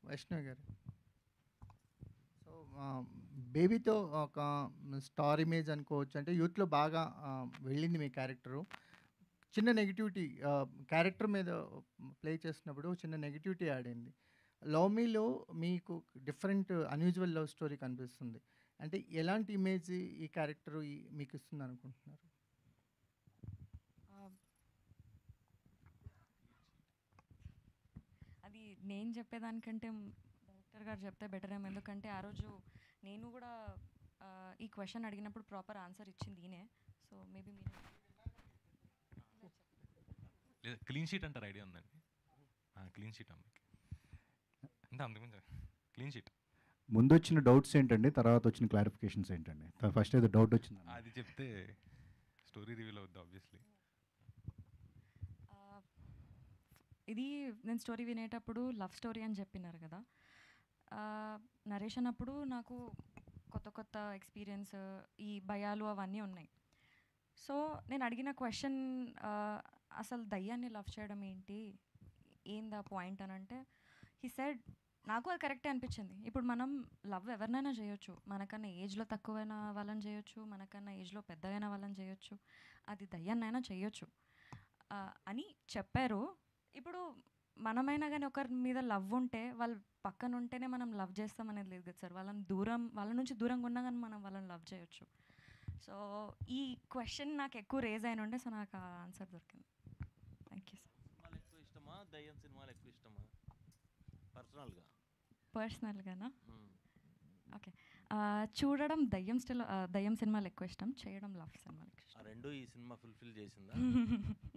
వైష్ణవి గారు సో బేబీతో ఒక star image అనుకోవచ్చు అంటే యూత్లో బాగా ఆ, వెళ్ళింది మీ క్యారెక్టరు చిన్న నెగిటివిటీ క్యారెక్టర్ మీద ప్లే చేస్తున్నప్పుడు చిన్న నెగిటివిటీ ఆడింది లవ్ మీలో మీకు డిఫరెంట్ అన్యూజువల్ లవ్ స్టోరీ కనిపిస్తుంది అంటే ఎలాంటి ఇమేజ్ ఈ క్యారెక్టర్ మీకు ఇస్తుంది అనుకుంటున్నారు ఆ, అది నేను చెప్పేదానికంటే డైరెక్టర్ గారు చెప్తే బెటర్ ఏమో ఎందుకంటే ఆ రోజు నేను కూడా ఆ, ఈ క్వశ్చన్ అడిగినప్పుడు ప్రాపర్ ఆన్సర్ ఇచ్చింది ఈయనే సో మేబీ మీరు లేదా క్లీన్ షీట్ అంటారు ఐడియా ఉందండి క్లీన్ షీట్ అమ్మకి అంటే అందుకు క్లీన్ షీట్ ముందు వచ్చిన డౌట్స్ ఏంటండి తర్వాత వచ్చిన క్లారిఫికేషన్స్ ఏంటండి ఫస్ట్ ఏదో డౌట్ వచ్చింది అది చెప్తే స్టోరీ రివీల్ అవుద్ది ఆబ్వియస్లీ ఆ, ఇది నేను స్టోరీ వినేటప్పుడు లవ్ స్టోరీ అని చెప్పినారు కదా ఆ, నరేషన్ అప్పుడు నాకు కొత్త కొత్త ఎక్స్పీరియన్స్ ఈ భయాలు అవన్నీ ఉన్నాయి సో నేను అడిగిన క్వశ్చన్ అసలు దయ్యాన్ని లవ్ చేయడం ఏంటి ఏందా పాయింట్ అని అంటే హీ సెడ్ నాకు అది కరెక్టే అనిపించింది ఇప్పుడు మనం లవ్ ఎవరినైనా చేయొచ్చు మనకన్నా ఏజ్లో తక్కువైన వాళ్ళని చేయొచ్చు మనకన్నా ఏజ్లో పెద్దగైన వాళ్ళని చేయొచ్చు అది దయ్యాన్నైనా చేయొచ్చు ఆ, అని చెప్పారు ఇప్పుడు మనమైనా కానీ ఒకరి మీద లవ్ ఉంటే వాళ్ళు పక్కన ఉంటేనే మనం లవ్ చేస్తాం అనేది లేదు కదా సార్ వాళ్ళని దూరం వాళ్ళ నుంచి దూరంగా ఉన్నా కానీ మనం వాళ్ళని లవ్ చేయొచ్చు సో ఈ క్వశ్చన్ నాకు ఎక్కువ రేజ్ అయిన ఉండే సో నాకు ఆ ఆన్సర్ దొరికింది థ్యాంక్ యూ సార్ సినిమాలు ఎక్కువ ఇష్టమా దయ్యం సినిమాలు ఎక్కువ ఇష్టమా పర్సనల్గా పర్సనల్గానా ఓకే చూడడం దయ్యం స్టిల్ దయ్యం సినిమాలు ఎక్కువ ఇష్టం చేయడం లవ్ సినిమాలు ఎక్కువ ఆ రెండు ఈ సినిమా ఫుల్ఫిల్ చేసిందా ఇష్టం